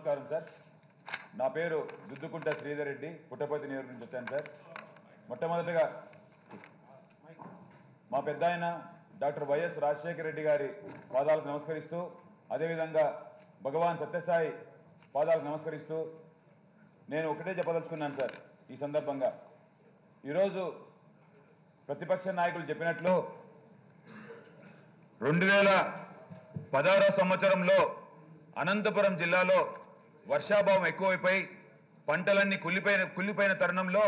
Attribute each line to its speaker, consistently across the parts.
Speaker 1: నమస్కారం సార్ నా పేరు దుద్దుకుంట శ్రీధర్ రెడ్డి పుట్టపర్తి నియోజకవర్గం నుంచి వచ్చాను సార్ మొట్టమొదటిగా మా పెద్ద ఆయన డాక్టర్ వైఎస్ రాజశేఖర రెడ్డి గారి పాదాలకు నమస్కరిస్తూ అదేవిధంగా భగవాన్ సత్యసాయి పాదాలకు నమస్కరిస్తూ నేను ఒకటే చెప్పదలుచుకున్నాను సార్ ఈ సందర్భంగా ఈరోజు ప్రతిపక్ష నాయకులు చెప్పినట్లు రెండు వేల పదహారో సంవత్సరంలో అనంతపురం జిల్లాలో వర్షాభావం ఎక్కువైపోయి పంటలన్నీ కుళ్ళిపోయిన కుళ్ళిపోయిన తరుణంలో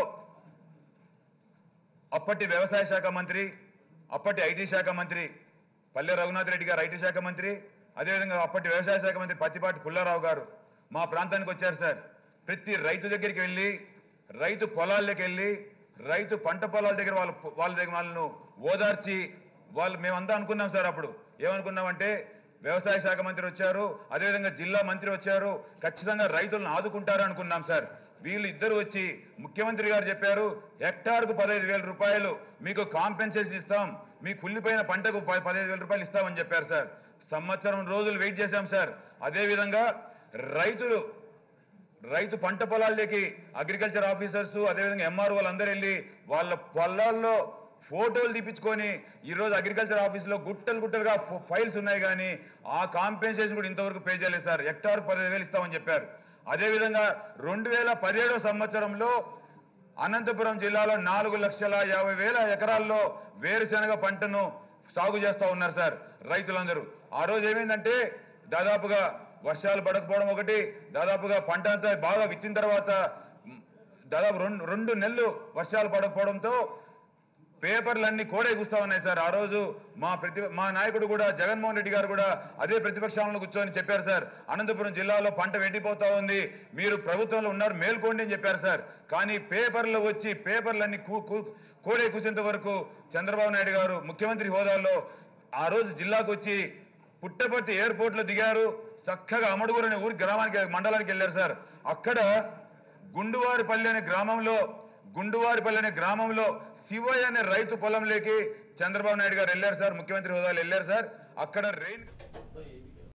Speaker 1: అప్పటి వ్యవసాయ శాఖ మంత్రి అప్పటి ఐటీ శాఖ మంత్రి పల్లె రఘునాథ్ రెడ్డి గారు ఐటీ శాఖ మంత్రి అదేవిధంగా అప్పటి వ్యవసాయ శాఖ మంత్రి పత్తిపాటి పుల్లారావు గారు మా ప్రాంతానికి వచ్చారు సార్ ప్రతి రైతు దగ్గరికి వెళ్ళి రైతు పొలాల్లోకి వెళ్ళి రైతు పంట పొలాల దగ్గర వాళ్ళ వాళ్ళ దగ్గర వాళ్ళను ఓదార్చి వాళ్ళు మేమంతా అనుకున్నాం సార్ అప్పుడు ఏమనుకున్నామంటే వ్యవసాయ శాఖ మంత్రి వచ్చారు అదేవిధంగా జిల్లా మంత్రి వచ్చారు ఖచ్చితంగా రైతులను ఆదుకుంటారు అనుకున్నాం సార్ వీళ్ళు ఇద్దరు వచ్చి ముఖ్యమంత్రి గారు చెప్పారు హెక్టార్కు పదహైదు వేల రూపాయలు మీకు కాంపెన్సేషన్ ఇస్తాం మీ కుళ్ళిపోయిన పంటకు ప- పదహైదు వేల రూపాయలు ఇస్తామని చెప్పారు సార్ సంవత్సరం రోజులు వెయిట్ చేశాం సార్ అదేవిధంగా రైతులు రైతు పంట పొలాల్లోకి అగ్రికల్చర్ ఆఫీసర్స్ అదేవిధంగా ఎంఆర్ఓ వాళ్ళందరూ వెళ్ళి వాళ్ళ పొలాల్లో ఫోటోలు తీపించుకొని ఈరోజు అగ్రికల్చర్ ఆఫీసులో గుట్టలు గుట్టలుగా ఫో- ఫైల్స్ ఉన్నాయి కానీ ఆ కాంపెన్సేషన్ కూడా ఇంతవరకు పే చేయలేదు సార్ హెక్టార్ పదిహేను వేలు ఇస్తామని చెప్పారు అదేవిధంగా రెండు వేల పదిహేడో సంవత్సరంలో అనంతపురం జిల్లాలో నాలుగు లక్షల యాభై వేల ఎకరాల్లో వేరుశనగ పంటను సాగు చేస్తూ ఉన్నారు సార్ రైతులందరూ ఆ రోజు ఏమైందంటే దాదాపుగా వర్షాలు పడకపోవడం ఒకటి దాదాపుగా పంట అంతా బాగా విత్తిన తర్వాత మ్, దాదాపు రెండు రెండు నెలలు వర్షాలు పడకపోవడంతో పేపర్లన్నీ కోడే కూస్తా ఉన్నాయి సార్ ఆ రోజు మా ప్రతి మా నాయకుడు కూడా జగన్మోహన్ రెడ్డి గారు కూడా అదే ప్రతిపక్షంలో కూర్చొని చెప్పారు సార్ అనంతపురం జిల్లాలో పంట వెండిపోతా ఉంది మీరు ప్రభుత్వంలో ఉన్నారు మేల్కోండి అని చెప్పారు సార్ కానీ పేపర్లు వచ్చి పేపర్లన్నీ కూ- కూ- కోడే కూసేంత వరకు చంద్రబాబు నాయుడు గారు ముఖ్యమంత్రి హోదాలో ఆ రోజు జిల్లాకు వచ్చి పుట్టపర్తి ఎయిర్పోర్ట్ లో దిగారు చక్కగా అమడుగురు అనే ఊరి గ్రామానికి మండలానికి వెళ్ళారు సార్ అక్కడ గుండువారిపల్లి అనే గ్రామంలో గుండువారిపల్లి అనే గ్రామంలో శివయ్య అనే రైతు పొలంలోకి చంద్రబాబు నాయుడు గారు వెళ్ళారు సార్ ముఖ్యమంత్రి హోదాలో వెళ్ళారు సార్ అక్కడ రెయిన్